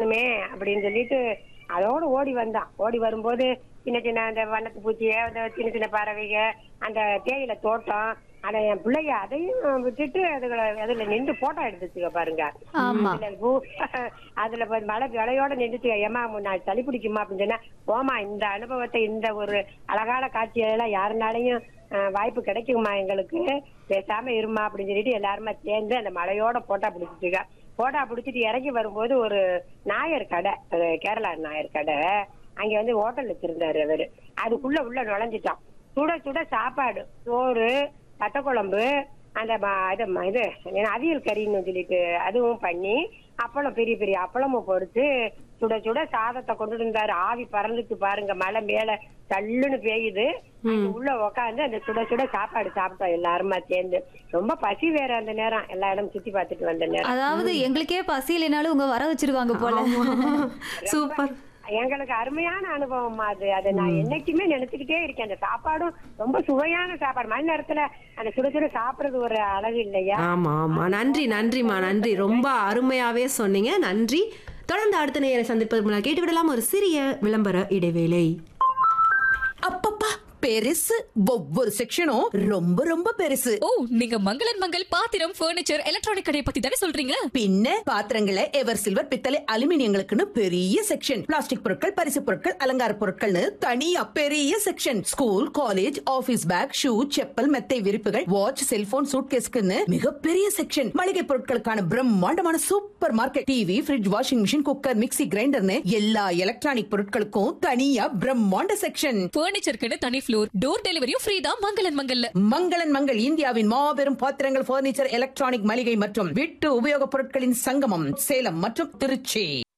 கிடைக்குமே அப்படின்னு சொல்லிட்டு அதோட ஓடி வந்தான் ஓடி வரும்போது சின்ன சின்ன அந்த வண்ணத்து பூச்சிய அந்த சின்ன சின்ன பறவைக அந்த தேயிலை தோட்டம் அத என் பிள்ளைய அதையும் விட்டுட்டு அதுகளை அதுல நின்று போட்டோ எடுத்துச்சுக்க பாருங்க ஆமா. அதுல பூ- அதுல போய் மழை மழையோட நின்றுச்சு ஏமா நான் சளி பிடிக்குமா அப்படின்னு சொன்னா போமா இந்த அனுபவத்தை இந்த ஒரு அழகான காட்சியெல்லாம் யாருனாலையும் அஹ், வாய்ப்பு கிடைக்குமா எங்களுக்கு பேசாம இருமா அப்படின்னு சொல்லிட்டு எல்லாருமே சேர்ந்து அந்த மழையோட போட்டா பிடிச்சிட்டுங்க போட்டா பிடிச்சிட்டு இறங்கி வரும்போது ஒரு நாயர் கடை அது கேரளா நாயர் கடை அங்க வந்து ஹோட்டல் வச்சிருந்தாரு அவரு அதுக்குள்ள உள்ள நுழைஞ்சிட்டான் சுட சுட சாப்பாடு சோறு பச்சை குழம்பு அந்த ம- இது ம- இது என்ன, அவியல் கறின்னு சொல்லிட்டு அதுவும் பண்ணி அப்பளம் பெரிய பெரிய அப்பளமும் பொறுத்து சுட சுட சாதத்தை கொண்டு இருந்தாரு ஆவி பறந்துட்டு பாருங்க மழை மேல தள்ளுன்னு பெய்யுது அங்க உள்ள உக்காந்து அந்த சுட சுட சாப்பாடு சாப்பிட்டோம் எல்லாருமா சேர்ந்து ரொம்ப பசி வேற அந்த நேரம் எல்லா இடம் சுத்தி பார்த்துட்டு வந்த நேரம் அதாவது எங்களுக்கே பசி இல்லைனாலும் உங்க வர வச்சிருவாங்க போல சூப்பர் எங்களுக்கு அருமையான அனுபவம் அது அதை நான் என்னைக்குமே நினைச்சுக்கிட்டே இருக்கேன் அந்த சாப்பாடும் ரொம்ப சுவையான சாப்பாடு மணி நேரத்துல அந்த சுட சுட சாப்பிடுறது ஒரு அழகு இல்லையா ஆமா ஆமா நன்றி நன்றிமா நன்றி ரொம்ப அருமையாவே சொன்னீங்க நன்றி தொடர்ந்து அடுத்த நேரை சந்திப்பதற்கு முன்னாடி கேட்டு விடலாம் ஒரு சிறிய விளம்பர இடைவேளை அப்பப்பா பெருசு ஒவ்வொரு செக்ஷனும் ரொம்ப ரொம்ப பெருசு ஓ நீங்க மங்களன் மங்கள் பாத்திரம் ஃபர்னிச்சர் எலக்ட்ரானிக் கடையை பத்தி தானே சொல்றீங்க பின்ன பாத்திரங்களை எவர் சில்வர் பித்தளை அலுமினியங்களுக்குன்னு பெரிய செக்ஷன் பிளாஸ்டிக் பொருட்கள் பரிசு பொருட்கள் அலங்கார பொருட்கள்னு தனியா பெரிய section school college office bag shoe chappal மெத்தை விரிப்புகள் வாட்ச் செல்போன் சூட்கேஸ்க்குன்னு மிகப்பெரிய செக்ஷன் மளிகை பொருட்களுக்கான பிரம்மாண்டமான super market TV fridge washing machine cooker mixie கிரைண்டர்னு எல்லா எலக்ட்ரானிக் பொருட்களுக்கும் தனியா பிரம்மாண்ட செக்ஷன் ஃபர்னிச்சருக்குன்னு தனி ஃப்ளோர் டோர் டெலிவரியும் ஃப்ரீ தான் மங்களன் மங்கல்ல மங்களன் மங்கள் இந்தியாவின் மாபெரும் பாத்திரங்கள் பர்னிச்சர் எலக்ட்ரானிக் மளிகை மற்றும் வீட்டு உபயோகப் பொருட்களின் சங்கமம் சேலம் மற்றும் திருச்சி